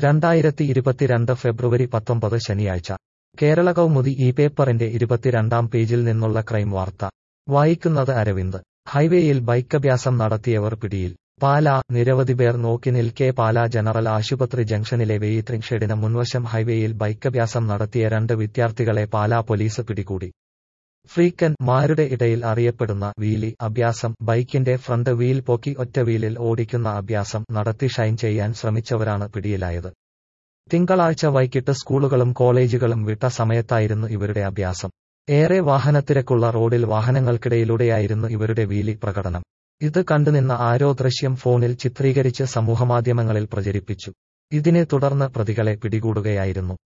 രണ്ടായിരത്തി ഇരുപത്തിരണ്ട് ഫെബ്രുവരി പത്തൊമ്പത് ശനിയാഴ്ച കേരള കൗമുദി ഈ പേപ്പറിന്റെ ഇരുപത്തിരണ്ടാം പേജിൽ നിന്നുള്ള ക്രൈം വാർത്ത വായിക്കുന്നത് അരവിന്ദ് ഹൈവേയിൽ ബൈക്കഭ്യാസം നടത്തിയവർ പിടിയിൽ പാലാ നിരവധി പേർ നോക്കി നിൽക്കെ പാലാ ജനറൽ ആശുപത്രി ജംഗ്ഷനിലെ വെയിറ്റിംഗ് ഷെഡിന് മുൻവശം ഹൈവേയിൽ ബൈക്കഭ്യാസം നടത്തിയ രണ്ട് വിദ്യാർത്ഥികളെ പാലാ പോലീസ് പിടികൂടി ഫ്രീക്കൻ മാരുടെ ഇടയിൽ അറിയപ്പെടുന്ന വീലി അഭ്യാസം ബൈക്കിന്റെ ഫ്രണ്ട് വീൽ പൊക്കി ഒറ്റ വീലിൽ ഓടിക്കുന്ന അഭ്യാസം നടത്തി ഷൈൻ ചെയ്യാൻ ശ്രമിച്ചവരാണ് പിടിയിലായത് തിങ്കളാഴ്ച വൈകിട്ട് സ്കൂളുകളും കോളേജുകളും വിട്ട സമയത്തായിരുന്നു ഇവരുടെ അഭ്യാസം ഏറെ വാഹനത്തിരക്കുള്ള റോഡിൽ വാഹനങ്ങൾക്കിടയിലൂടെയായിരുന്നു ഇവരുടെ വീലി പ്രകടനം ഇത് കണ്ടുനിന്ന ആരോ ദൃശ്യം ഫോണിൽ ചിത്രീകരിച്ച് സമൂഹമാധ്യമങ്ങളിൽ പ്രചരിപ്പിച്ചു ഇതിനെ തുടർന്ന് പ്രതികളെ പിടികൂടുകയായിരുന്നു